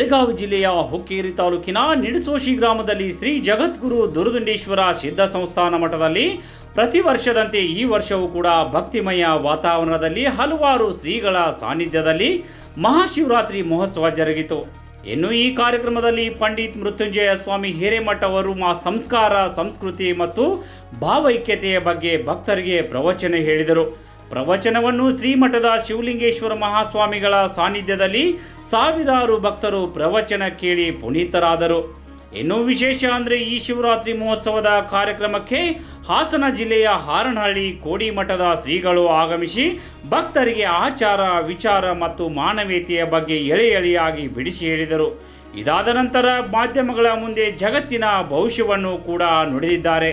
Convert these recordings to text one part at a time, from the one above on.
ಬೆಳಗಾವಿ ಜಿಲ್ಲೆಯ ಹುಕ್ಕೇರಿ ತಾಲೂಕಿನ ನಿಡಸೋಶಿ ಗ್ರಾಮದಲ್ಲಿ ಶ್ರೀ ಜಗದ್ಗುರು ದುರುದುಂಡೇಶ್ವರ ಸಿದ್ಧ ಸಂಸ್ಥಾನ ಮಠದಲ್ಲಿ ಪ್ರತಿ ವರ್ಷದಂತೆ ಈ ವರ್ಷವೂ ಕೂಡ ಭಕ್ತಿಮಯ ವಾತಾವರಣದಲ್ಲಿ ಹಲವಾರು ಶ್ರೀಗಳ ಸಾನ್ನಿಧ್ಯದಲ್ಲಿ ಮಹಾಶಿವರಾತ್ರಿ ಮಹೋತ್ಸವ ಜರುಗಿತು ಇನ್ನು ಈ ಕಾರ್ಯಕ್ರಮದಲ್ಲಿ ಪಂಡಿತ್ ಮೃತ್ಯುಂಜಯ ಸ್ವಾಮಿ ಹಿರೇಮಠ ಅವರು ಮಾ ಸಂಸ್ಕಾರ ಸಂಸ್ಕೃತಿ ಮತ್ತು ಭಾವೈಕ್ಯತೆಯ ಬಗ್ಗೆ ಭಕ್ತರಿಗೆ ಪ್ರವಚನ ಹೇಳಿದರು ಪ್ರವಚನವನ್ನು ಶ್ರೀಮಠದ ಶಿವಲಿಂಗೇಶ್ವರ ಮಹಾಸ್ವಾಮಿಗಳ ಸಾನ್ನಿಧ್ಯದಲ್ಲಿ ಸಾವಿರಾರು ಭಕ್ತರು ಪ್ರವಚನ ಕೇಳಿ ಪುನೀತರಾದರು ಇನ್ನೂ ವಿಶೇಷ ಅಂದರೆ ಈ ಶಿವರಾತ್ರಿ ಮಹೋತ್ಸವದ ಕಾರ್ಯಕ್ರಮಕ್ಕೆ ಹಾಸನ ಜಿಲ್ಲೆಯ ಹಾರನಹಳ್ಳಿ ಕೋಡಿಮಠದ ಶ್ರೀಗಳು ಆಗಮಿಸಿ ಭಕ್ತರಿಗೆ ಆಚಾರ ವಿಚಾರ ಮತ್ತು ಮಾನವೀಯತೆಯ ಬಗ್ಗೆ ಎಳೆ ಎಳೆಯಾಗಿ ಬಿಡಿಸಿ ಹೇಳಿದರು ಇದಾದ ನಂತರ ಮಾಧ್ಯಮಗಳ ಮುಂದೆ ಜಗತ್ತಿನ ಭವಿಷ್ಯವನ್ನು ಕೂಡ ನುಡಿದಿದ್ದಾರೆ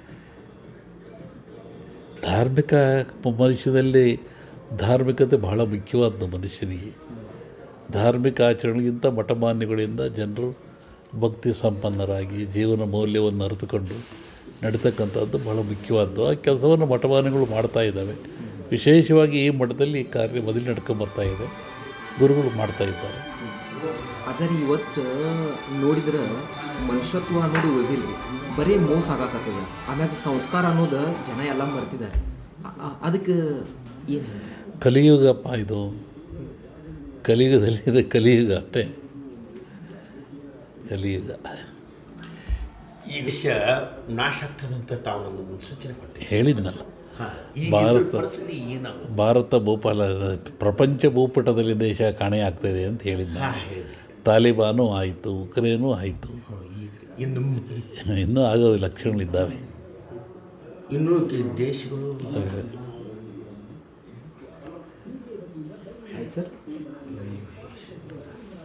ಧಾರ್ಮಿಕ ಮನುಷ್ಯದಲ್ಲಿ ಧಾರ್ಮಿಕತೆ ಬಹಳ ಮುಖ್ಯವಾದ್ದು ಮನುಷ್ಯನಿಗೆ ಧಾರ್ಮಿಕ ಆಚರಣೆಗಿಂತ ಮಠಮಾನ್ಯಗಳಿಂದ ಜನರು ಭಕ್ತಿ ಸಂಪನ್ನರಾಗಿ ಜೀವನ ಮೌಲ್ಯವನ್ನು ಅರಿತುಕೊಂಡು ನಡೀತಕ್ಕಂಥದ್ದು ಬಹಳ ಮುಖ್ಯವಾದ್ದು ಆ ಕೆಲಸವನ್ನು ಮಠಮಾನ್ಯಗಳು ಮಾಡ್ತಾ ಇದ್ದಾವೆ ವಿಶೇಷವಾಗಿ ಈ ಮಠದಲ್ಲಿ ಈ ಕಾರ್ಯ ಮೊದಲು ನಡ್ಕೊಂಬರ್ತಾ ಇದೆ ಗುರುಗಳು ಮಾಡ್ತಾ ಇದ್ದಾರೆ ಆಚಾರ್ಯ ಇವತ್ತು ನೋಡಿದ್ರೆ ಮನುಷ್ಯತ್ವ ಅನ್ನೋದು ಉಳಿದಿಲ್ಲ ಬರೀ ಮೋಸ ಆಗಾಕತ್ತದ ಆಮ್ಯಾಗ ಸಂಸ್ಕಾರ ಅನ್ನೋದು ಜನ ಎಲ್ಲ ಮರ್ತಿದ್ದಾರೆ ಅ- ಅ- ಅದಕ್ಕೆ ಏನು ಹೇಳ್ತಾರೆ ಕಲಿಯುಗಪ್ಪ ಇದು ಕಲಿಯುಗದಲ್ಲಿ ಇದು ಕಲಿಯುಗ ಅಷ್ಟೇ ಕಲಿಯುಗ ಈ ವಿಷಯ ನಾಶ ಆಗ್ತದಂತ ತಾವು ನಮಗೆ ಮುನ್ಸೂಚನೆ ಕೊಟ್ಟಿರಿ ಹೇಳಿದ್ನಲ್ಲ ಹಾಂ ಈಗ ಭಾರತ- ಇದ್ರ ಪರಿಸ್ಥಿತಿ ಏನಾಗುತ್ತೆ ಭಾರತ ಭೂಪಾಲ ಪ್ರಪಂಚ ಭೂಪಟದಲ್ಲಿ ದೇಶ ಕಾಣೆಯಾಗ್ತಾಯಿದೆ ಅಂತ ಹೇಳಿದ್ದ ಹಾಂ ಹೇಳಿದ್ರಿ ತಾಲಿಬಾನು ಆಯಿತು ಉಕ್ರೇನು ಆಯಿತು ಹ್ಮ್, ಈಗ ಇನ್ನು ಇನ್ನೂ ಆಗೋ ಲಕ್ಷಣಗಳಿದ್ದಾವೆ ಇನ್ನೂ ಕೆ- ದೇಶಗಳು ಆಯ್ತು ಸರ್